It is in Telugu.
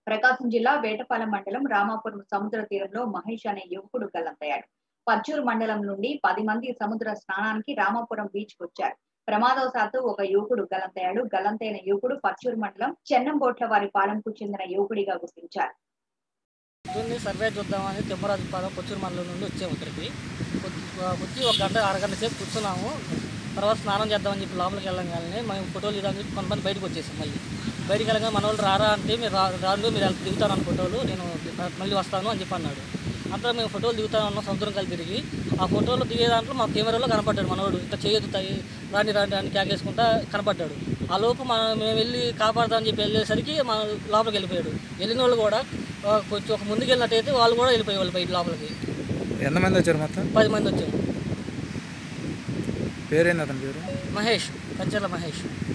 ప్రకాశం జిల్లా వేటపాలెం మండలం రామాపురం సముద్ర తీరంలో మహేష్ అనే యువకుడు గల్లంతయ్యాడు పర్చూరు మండలం నుండి పది మంది సముద్ర స్నానానికి రామాపురం బీచ్ వచ్చారు ప్రమాదవశాత్తు ఒక యువకుడు గల్లంతయ్యాడు గల్లంతైన యువకుడు పర్చూరు మండలం చెన్నంబోట్ల వారి పాలెంకు చెందిన యువకుడిగా గుర్తించారు పొద్దున్నే సర్వే చూద్దామని తిమ్మరాజు పాదం కొచ్చూరు మండలం నుండి వచ్చాము ఇక్కడికి వచ్చి- వచ్చి ఒక గంట అరగంట సేపు కూర్చున్నాము తర్వాత స్నానం చేద్దామని చెప్పి లోపలికి వెళ్ళగానే మేము ఫోటోలు ఇదని చెప్పి కొంతమంది బయటకు వచ్చేసాం మళ్ళీ బయటికి వెళ్ళగా మన వాళ్ళు రారా అంటే మీరు రా రాళ్ళు మీరు వెళ్ళి దిగుతాను అన్న ఫోటోలు నేను మళ్ళీ వస్తాను అని చెప్పి అన్నాడు అంతా మేము ఫోటోలు దిగుతాను అన్న సముద్రం కలిసి తిరిగి ఆ ఫోటోలు దిగే దాంట్లో మా కెమెరాలో కనపడ్డాడు మనోడు ఇట్లా చేయొద్దుతాయి రాండి రాండి అని క్యాకేసుకుంటా కనపడ్డాడు ఆ లోపు మనం మేము వెళ్ళి కాపాడదామని చెప్పి వెళ్ళేసరికి మన లోపలికి వెళ్ళిపోయాడు వెళ్ళిన వాళ్ళు కూడా ఆ, కొంచెం ఒక ముందుకు వెళ్ళినట్టయితే వాళ్ళు కూడా వెళ్ళిపోయేవాళ్ళు బయట లోపలికి ఎంతమంది వచ్చారు మొత్తం పది మంది వచ్చాము పేరేంది అతని పేరు మహేష్ కంచెల మహేష్